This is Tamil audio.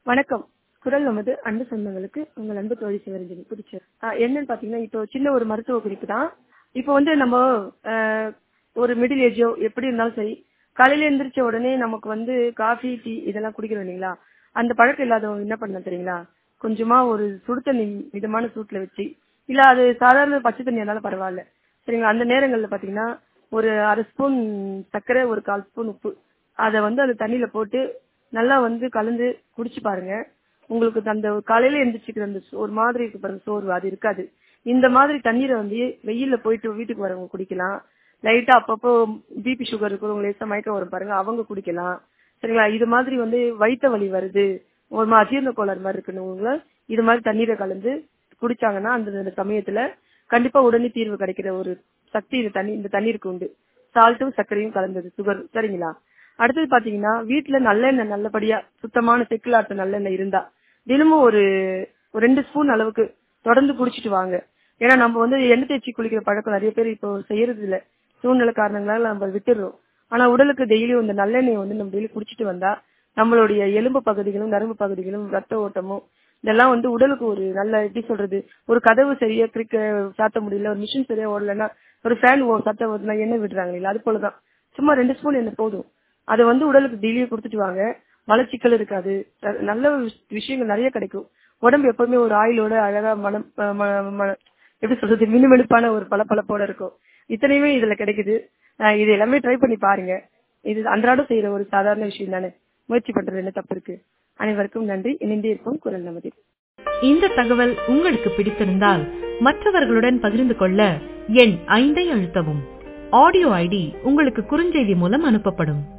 வணக்கம் குரல் நமது அன்பு சொந்தங்களுக்கு உங்கள் அன்பு தோழி சிவரஞ்சனி புதுச்சேரி ஆஹ் என்னன்னு பாத்தீங்கன்னா இப்போ சின்ன ஒரு மருத்துவ குறிப்பு தான் இப்போ வந்து நம்ம ஆஹ், ஒரு மிடில் ஏஜோ எப்படி இருந்தாலும் சரி காலையில எந்திரிச்ச உடனே நமக்கு வந்து காஃபி டீ இதெல்லாம் குடிக்கிறோம் இல்லைங்களா அந்த பழக்கம் இல்லாதவங்க என்ன பண்ண தெரியுங்களா கொஞ்சமா ஒரு சுடு தண்ணி மிதமான சூட்ல வச்சு இல்ல அது சாதாரண பச்சை தண்ணி இருந்தாலும் பரவாயில்ல சரிங்களா அந்த நேரங்கள்ல பாத்தீங்கன்னா ஒரு அரை ஸ்பூன் சர்க்கரை ஒரு கால் ஸ்பூன் உப்பு அதை வந்து அந்த தண்ணியில போட்டு நல்லா வந்து கலந்து குடிச்சு பாருங்க உங்களுக்கு அந்த காலையில எந்திரிச்சுக்கிற அந்த சோ- ஒரு மாதிரி இருக்கு பாருங்க சோர்வு அது இருக்காது இந்த மாதிரி தண்ணீரை வந்து வெயில்ல போயிட்டு வீட்டுக்கு வரவங்க குடிக்கலாம் லைட்டா அப்பப்போ பிபி சுகர் இருக்கிறவங்க லேசா மயக்கம் வரும் பாருங்க அவங்க குடிக்கலாம் சரிங்களா இது மாதிரி வந்து வயித்த வலி வருது ஒரு மாதிரி அஜீரண கோளாறு மாதிரி இருக்குன்னு இது மாதிரி தண்ணீரை கலந்து குடிச்சாங்கன்னா அந்த அந்த சமயத்துல கண்டிப்பா உடனே தீர்வு கிடைக்கிற ஒரு சக்தி இந்த தண்ணி இந்த தண்ணீருக்கு உண்டு சால்ட்டும் சர்க்கரையும் கலந்தது சுகர் சரிங்களா அடுத்தது பாத்தீங்கன்னா வீட்டுல நல்லெண்ணெய் நல்லபடியா சுத்தமான செக்குலாட்ட நல்லெண்ணெய் இருந்தா தினமும் ஒரு ஒரு ரெண்டு ஸ்பூன் அளவுக்கு தொடர்ந்து குடிச்சிட்டு வாங்க ஏன்னா நம்ம வந்து எண்ணெய் தேய்ச்சி குளிக்கிற பழக்கம் நிறைய பேர் இப்போ செய்யறது இல்ல சூழ்நிலை காரணங்களால நம்ம விட்டுடுறோம் ஆனா உடலுக்கு டெய்லியும் இந்த நல்லெண்ணெய் வந்து நம்ம டெய்லி குடிச்சிட்டு வந்தா நம்மளுடைய எலும்பு பகுதிகளும் நரம்பு பகுதிகளும் ரத்த ஓட்டமும் இதெல்லாம் வந்து உடலுக்கு ஒரு நல்ல எப்படி சொல்றது ஒரு கதவு சரியா கிரிக்க சாத்த முடியல ஒரு மிஷின் சரியா ஓடலன்னா ஒரு ஃபேன் சத்த ஓடுனா எண்ணெய் விடுறாங்க இல்ல அது போலதான் சும்மா ரெண்டு ஸ்பூன் எண்ணெய் போதும் அதை வந்து உடலுக்கு டெய்லியும் கொடுத்துட்டு வாங்க மலச்சிக்கல் இருக்காது ந- நல்ல விஷ- விஷயங்கள் நிறைய கிடைக்கும் உடம்பு எப்பவுமே ஒரு ஆயிலோட அழகா மனம் அஹ் ம- ம- எப்படி சொல்றது மினுமினுப்பான ஒரு பளபளப்போட இருக்கும் இத்தனையுமே இதுல கிடைக்குது அஹ் இது எல்லாமே ட்ரை பண்ணி பாருங்க இது அன்றாடம் செய்யற ஒரு சாதாரண விஷயம் தானே முயற்சி பண்றது என்ன தப்பு இருக்கு அனைவருக்கும் நன்றி இணைந்தே இருப்போம் குரல் நமதி இந்த தகவல் உங்களுக்கு பிடித்திருந்தால் மற்றவர்களுடன் பகிர்ந்து கொள்ள எண் ஐந்தை அழுத்தவும் ஆடியோ ஐடி உங்களுக்கு குறுஞ்செய்தி மூலம் அனுப்பப்படும்